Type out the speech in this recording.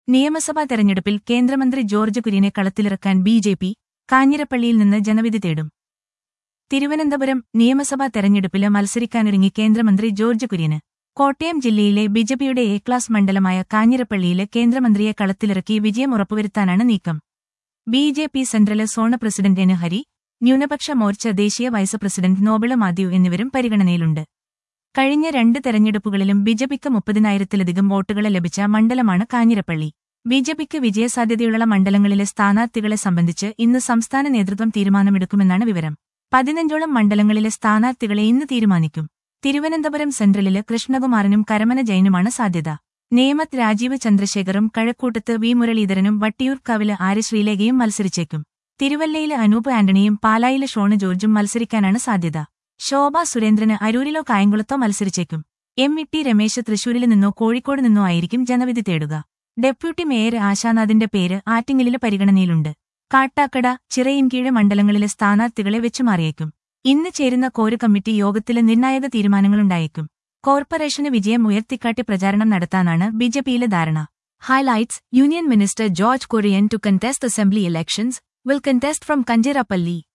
നിയമസഭാ തെരഞ്ഞെടുപ്പിൽ കേന്ദ്രമന്ത്രി ജോർജ് കുര്യനെ കളത്തിലിറക്കാൻ ബി ജെ പി കാഞ്ഞിരപ്പള്ളിയിൽ നിന്ന് ജനവിധി തേടും തിരുവനന്തപുരം നിയമസഭാ തെരഞ്ഞെടുപ്പില് മത്സരിക്കാനൊരുങ്ങി കേന്ദ്രമന്ത്രി ജോർജ് കുര്യന് കോട്ടയം ജില്ലയിലെ ബിജെപിയുടെ എ ക്ലാസ് മണ്ഡലമായ കാഞ്ഞിരപ്പള്ളിയില് കേന്ദ്രമന്ത്രിയെ കളത്തിലിറക്കി വിജയം ഉറപ്പുവരുത്താനാണ് നീക്കം B J P central zone president N Hari ന്യൂനപക്ഷ മോർച്ച ദേശീയ വൈസ് പ്രസിഡന്റ് നോബിള മാത്യു എന്നിവരും പരിഗണനയിലുണ്ട് കഴിഞ്ഞ രണ്ട് തെരഞ്ഞെടുപ്പുകളിലും ബിജെപിക്ക് മുപ്പതിനായിരത്തിലധികം വോട്ടുകൾ ലഭിച്ച മണ്ഡലമാണ് കാഞ്ഞിരപ്പള്ളി ബിജെപിക്ക് വിജയസാധ്യതയുള്ള മണ്ഡലങ്ങളിലെ സ്ഥാനാർത്ഥികളെ സംബന്ധിച്ച് ഇന്ന് സംസ്ഥാന നേതൃത്വം തീരുമാനമെടുക്കുമെന്നാണ് വിവരം പതിനഞ്ചോളം മണ്ഡലങ്ങളിലെ സ്ഥാനാർത്ഥികളെ ഇന്ന് തീരുമാനിക്കും തിരുവനന്തപുരം സെൻട്രലില് കൃഷ്ണകുമാറിനും കരമന ജൈനുമാണ് സാധ്യത നേമത്ത് രാജീവ് ചന്ദ്രശേഖറും കഴക്കൂട്ടത്ത് വി മുരളീധരനും വട്ടിയൂർക്കാവില് ആര് ശ്രീലേഖയും മത്സരിച്ചേക്കും തിരുവല്ലയില് അനൂപ് ആന്റണിയും പാലായില് ഷോണ് ജോർജും മത്സരിക്കാനാണ് സാധ്യത ശോഭ സുരേന്ദ്രന് അരൂരിലോ കായംകുളത്തോ മത്സരിച്ചേക്കും എം ഇ ടി രമേശ് തൃശൂരിൽ നിന്നോ കോഴിക്കോട് നിന്നോ ആയിരിക്കും ജനവിധി തേടുക ഡെപ്യൂട്ടി മേയർ ആശാനാഥിന്റെ പേര് ആറ്റിങ്ങലിലെ പരിഗണനയിലുണ്ട് കാട്ടാക്കട ചിറയിൻകീഴ് മണ്ഡലങ്ങളിലെ സ്ഥാനാർത്ഥികളെ വെച്ചുമാറിയേക്കും ഇന്ന് ചേരുന്ന കോര് കമ്മിറ്റി യോഗത്തില് നിർണായക തീരുമാനങ്ങളുണ്ടായേക്കും കോർപ്പറേഷന് വിജയം ഉയർത്തിക്കാട്ടി പ്രചാരണം നടത്താനാണ് ബിജെപിയിലെ ധാരണ highlights union minister George Kurian to contest assembly elections will contest from Kanjirapalli.